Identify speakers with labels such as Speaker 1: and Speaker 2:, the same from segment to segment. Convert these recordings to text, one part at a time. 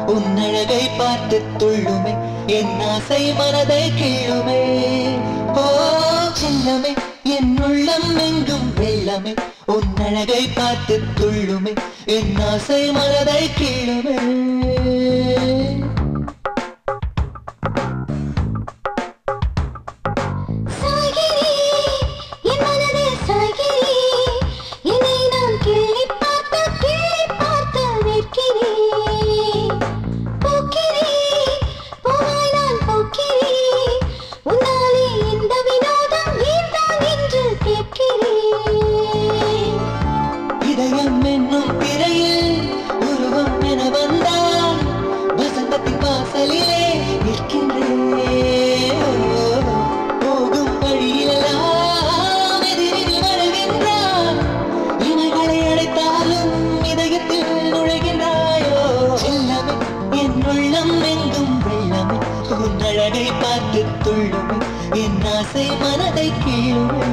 Speaker 1: உன்னழகை பார்த்து துள்ளுமே என் ஆசை மனதை கிள்ளுமே ஓ சின்னமே என் உள்ளம் எங்கும் வெள்ளமே உன்னழகை பார்த்து துள்ளுமே என் ஆசை மனதை கிள்ளுமே
Speaker 2: சாய்கிறே என் மனதில் சாய்கிறே என்னை நான் கிள்ளி பார்த்து கிள்ளி பார்த்து நிற்கிறேன் போக்கிறேன் போவாய் நான் போக்கிறேன் உன்னாலே இந்த வினோதம் ஏன்தான் என்று கேட்கிறேன்
Speaker 1: இதயம் என்னும் திரையில் உருவம் என வந்தால் வசந்தத்தின் வாசலிலே நிற்கின்றேன் போகும் வழியிலெல்லாம் எதிரில் வருகின்றான் இமைகளை அடைத்தாலும் இதயத்தில் நுழைகின்றாயோ செல்லமே என் உள்ளம் எங்கும் வெள்ளமே உன் அழகை பார்த்து துள்ளுமே என் ஆசை மனதை கீழுமே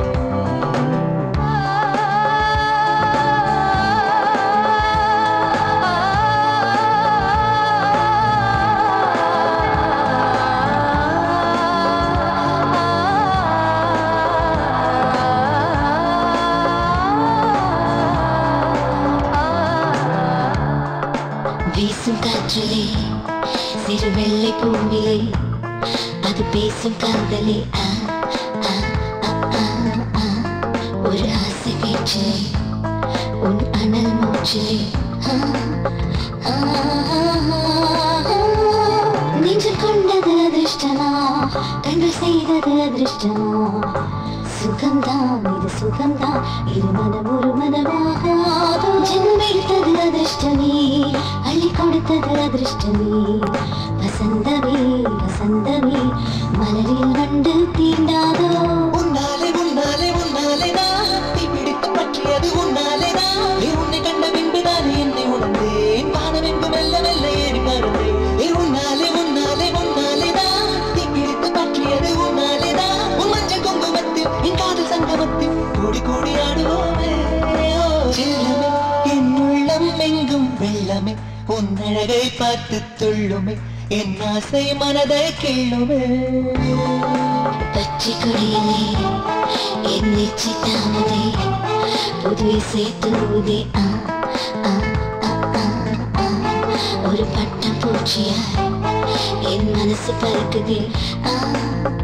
Speaker 2: வீசும் காற்றிலே சிறு வெள்ளை பூவிலே அது பேசும் காதலே ஆ, ஆ, ஆ, ஆ, ஆ. ஒரு ஆசை பேச்சிலே உன் அனல் மூச்சிலே ஆ, ஆ, ஆ, ஆ. நெஞ்சில் கொண்டது அதிர்ஷ்டமா கண்கள் செய்தது அதிர்ஷ்டமா சுகம்தான் இது சுகம்தான் இரு மனம் ஒரு மனமாகாதோ ஜென்மம் எடுத்தது அதிர்ஷ்டமே அள்ளி கொடுத்தது அதிர்ஷ்டமே வசந்தமே வசந்தமே மலரில் வண்டு தீண்டாதோ
Speaker 1: உன்னாலே உன்னாலே உன்னாலே நான் தீ பிடித்து பற்றியது உன்னாலே நான் ஏ உன்னை கண்ட பின்புதானே என்னை உணர்ந்தேன் வானம் எங்கும் மெல்ல மெல்ல ஏறி பறந்தேன் ஏ உன்னாலே உன்னாலே உன்னாலே நான் தீ பிடித்து பற்றியது உன்னாலே தான் உன் மஞ்சள் குங்குமத்தில் என் காதல் சங்கமத்தில் கூடி கூடி ஆடுவோமே ஓ, செல்லமே என் உள்ளம் எங்கும் வெள்ளமே உன் அழகை பார்த்து துள்ளுமே என் ஆசை மனதை கிள்ளுமே
Speaker 2: பச்சை கொடியிலே என் நெச்சி தாமதே புது இசை தூதே ஆ ஆ ஆ ஆ ஆ ஒரு பட்டம் பூச்சியாய் என் மனசு பறக்குது ஆ